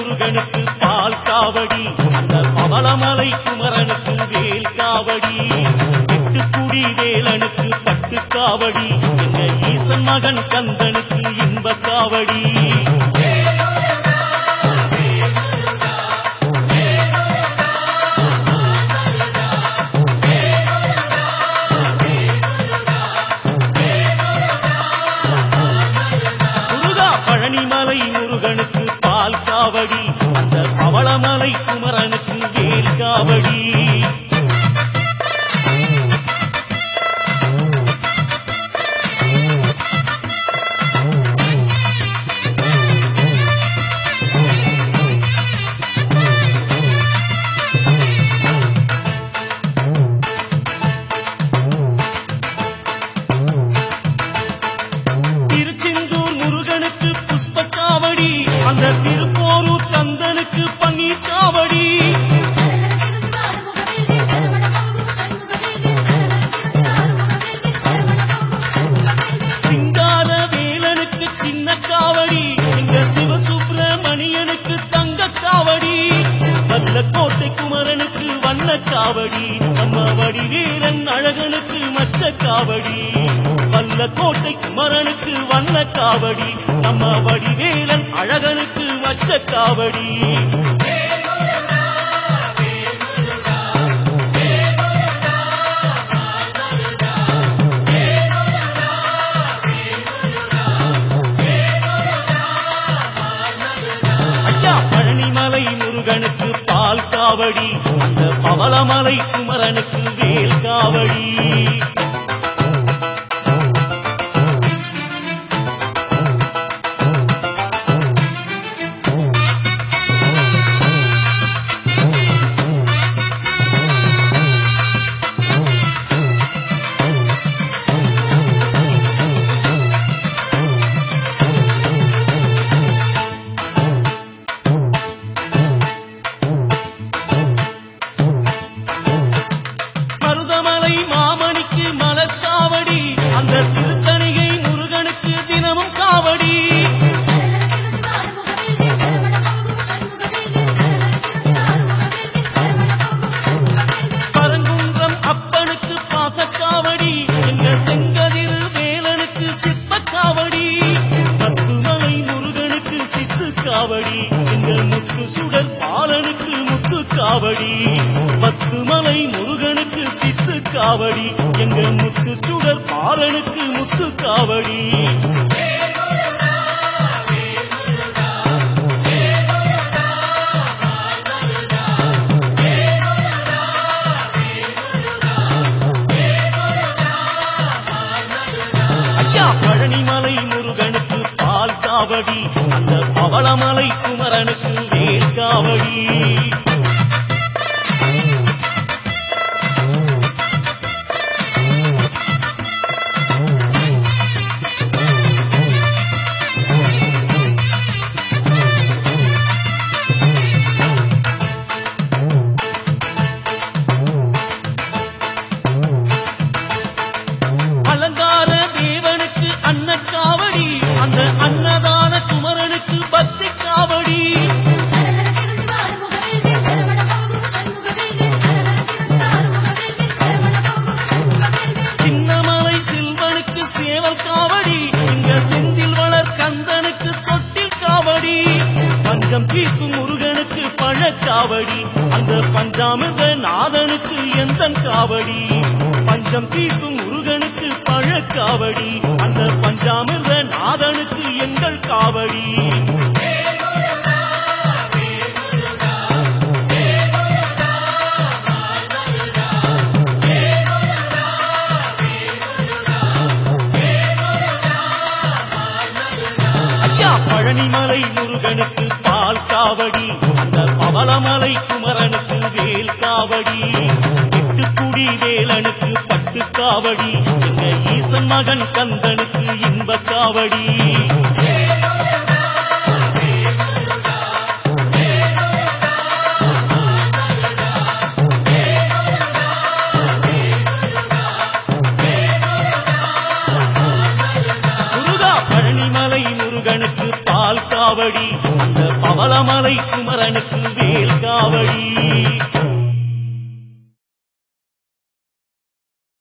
முருகனுக்கு பால் காவடி அந்த பவளமலை குமரனுக்கு வேல் காவடி எட்டுக்குடி வேலனுக்கு பட்டு காவடி எங்க ஈசன் மகன் கந்தனுக்கு இன்ப காவடி முருகா பழனிமலை முருகனுக்கு பால் காவடி அந்த பவளமலை குமரனுக்கு வேல் காவடி திருச்செந்தூர் முருகனுக்கு புஷ்ப காவடி அந்த திருப்போரூர் கந்தனுக்கு பன்னீர் காவடி சிங்கார வேலனுக்கு சின்ன காவடி எங்க சிவசுப்பிரமணியனுக்கு தங்க காவடி வல்ல கோட்டை குமரனுக்கு வண்ண காவடி நம்ம வடிவேலன் அழகனுக்கு மச்ச காவடி வல்ல கோட்டை குமரனுக்கு வண்ண காவடி நம்ம வடிவேலன் அழகனுக்கு மச்ச காவடி ஐயா பழனிமலை முருகனுக்கு பால் காவடி அந்த பவளமலை குமரனுக்கு வேல் காவடி மருதமலை மாமணிக்கு மலர்காவடி அந்த திருத்தணிகை முருகனுக்கு தினமும் காவடி பரங்குன்றம் அப்பனுக்கு பாசக்காவடி எங்க செங்கதிர் வேலனுக்கு சிற்பக்காவடி பத்துமலை முருகனுக்கு சித்து காவடி எங்க முத்து சுடர் பாலனுக்கு முத்து காவடி பத்துமலை முருகனுக்கு சித்து காவடி எங்க முத்து சுடர் பாலனுக்கு முத்து காவடி ஐயா பழனிமலை முருகனுக்கு பால் காவடி அந்த பவளமலை குமரனுக்கு வேல் காவடி அலங்கார தேவனுக்கு அன்னக்காவடி அந்த அன்னதான குமரனுக்கு பக்தி காவடி சின்னமலை செல்வனுக்கு சேவல் காவடி இங்க செந்தில் வளர் கந்தனுக்கு தொட்டில் காவடி பஞ்சம் தீர்க்கும் முருகனுக்கு பழக்காவடி அந்த பஞ்சாமிர்த நாதனுக்கு எந்தன் காவடி பஞ்சம் தீர்க்கும் முருகனுக்கு பழக்காவடி அந்த பஞ்சாமிர்த நாதனுக்கு எங்கள் காவடி ஐயா பழனிமலை முருகனுக்கு பால் காவடி அந்த பவளமலை குமரனுக்கு வேல் காவடி எட்டுக்குடி வேலனுக்கு பட்டு காவடி எங்க ஈசன் மகன் கந்தனுக்கு இன்ப காவடி முருகா பழனிமலை முருகனுக்கு முருகனுக்கு பால் காவடி அந்த பவளமலை குமரனுக்கு வேல் காவடி